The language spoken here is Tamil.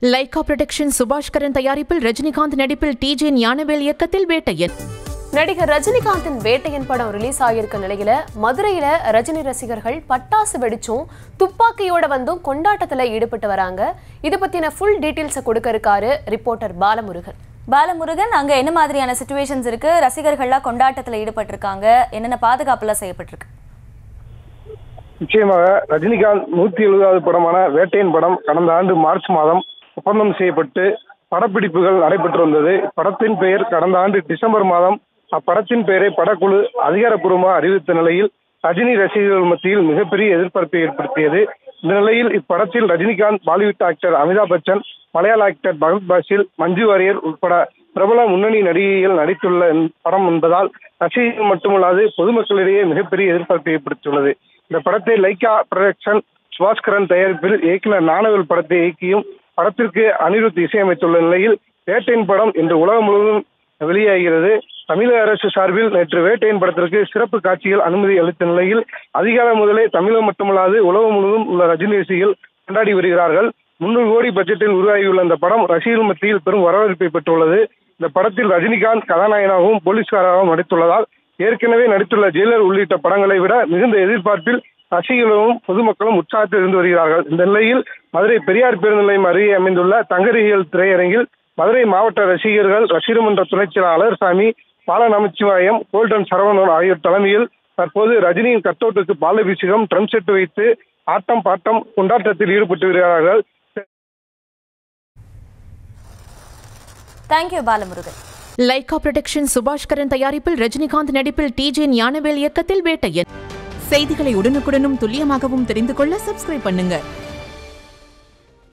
லைகா புரொடக்ஷன் சுபாஷ்கரன் தயாரிப்பில் ரஜினிகாந்த் நடிப்பில் டிஜே ஞானவேல் இயக்கத்தில் வேட்டையன் நடிகர் ரஜினிகாந்தின் வேட்டையன் படம் ரிலீஸ் ஆகியிருக்க நிலையில மதுரையில ரஜினி ரசிகர்கள் பட்டாசு வெடிச்சும் துப்பாக்கியோட வந்தும் கொண்டாட்டத்துல ஈடுபட்டு வராங்க இது பத்தின ஃபுல் டீட்டெயில்ஸை கொடுக்க இருக்காரு ரிப்போர்ட்டர் பாலமுருகன் பாலமுருகன் அங்க என்ன மாதிரியான சுச்சுவேஷன்ஸ் இருக்கு ரசிகர்கள்லாம் கொண்டாட்டத்துல ஈடுபட்டிருக்காங்க என்னென்ன பாதுகாப்புலாம் செய்யப்பட்டிருக்கு நிச்சயமாக ரஜினிகாந்த் நூத்தி எழுபதாவது படமான வேட்டையன் படம் கடந்த ஆண்டு மார்ச் மாதம் ஒப்பந்தம் செய்யப்பட்டு படப்பிடிப்புகள் நடைபெற்று வந்தது படத்தின் பெயர் கடந்த ஆண்டு டிசம்பர் மாதம் அப்படத்தின் பெயரை படக்குழு அதிகாரப்பூர்வமாக அறிவித்த நிலையில் ரஜினி ரசிகர்கள் மத்தியில் மிகப்பெரிய எதிர்பார்ப்பை ஏற்படுத்தியது இந்த நிலையில் இப்படத்தில் ரஜினிகாந்த் பாலிவுட் ஆக்டர் அமிதாப் பச்சன் மலையாள ஆக்டர் பகத் பாசில் மஞ்சு வாரியர் உட்பட பிரபல முன்னணி நடிகைகள் நடித்துள்ள இந்த படம் என்பதால் ரசிகர்கள் மட்டுமல்லாது பொதுமக்களிடையே மிகப்பெரிய எதிர்பார்ப்பை ஏற்படுத்தியுள்ளது இந்த படத்தை லைக்கா புரொடக்ஷன் சுபாஸ்கரன் தயாரிப்பில் இயக்குனர் நானவல் படத்தை இயக்கியும் படத்திற்கு அனிருத் இசையமைத்துள்ள நிலையில் வேட்டையின் படம் இன்று உலகம் முழுவதும் வெளியாகிறது தமிழக அரசு சார்பில் நேற்று வேட்டையின் படத்திற்கு சிறப்பு காட்சிகள் அனுமதி அளித்த நிலையில் அதிகாலை முதலே தமிழகம் மட்டுமல்லாது உலகம் முழுவதும் உள்ள ரஜினி ரசிகர்கள் கொண்டாடி வருகிறார்கள் முன்னூறு கோடி பட்ஜெட்டில் உருவாகியுள்ள இந்த படம் ரசிகர்கள் மத்தியில் பெரும் வரவேற்பை பெற்றுள்ளது இந்த படத்தில் ரஜினிகாந்த் கதாநாயகனாகவும் போலீஸ்காராகவும் நடித்துள்ளதால் ஏற்கனவே நடித்துள்ள ஜெயிலர் உள்ளிட்ட படங்களை விட மிகுந்த எதிர்பார்ப்பில் ரசிகர்களும் பொதுமக்களும் உற்சாகத்தில் இருந்து வருகிறார்கள் இந்த நிலையில் மதுரை பெரியார் பேருந்து நிலையம் அருகே அமைந்துள்ள தங்கரிகள் திரையரங்கில் மதுரை மாவட்ட ரசிகர்கள் ரசிகர் மன்ற துணைச் செயலாளர் சாமி பால நமச்சிவாயம் கோல்டன் சரவணன் ஆகியோர் தலைமையில் தற்போது ரஜினியின் கட்டோட்டுக்கு பாலபிஷேகம் ட்ரம் செட் வைத்து ஆட்டம் பாட்டம் கொண்டாட்டத்தில் ஈடுபட்டு வருகிறார்கள் தேங்க்யூ பாலமுருகன் லைகா புரொடக்ஷன் சுபாஷ்கரன் தயாரிப்பில் ரஜினிகாந்த் நடிப்பில் டிஜே ஞானவேல் இயக்கத்தில் வேட்டையன் செய்திகளை உடனுக்குடனும் துல்லியமாகவும் தெரிந்து கொள்ள சப்ஸ்கிரைப் பண்ணுங்க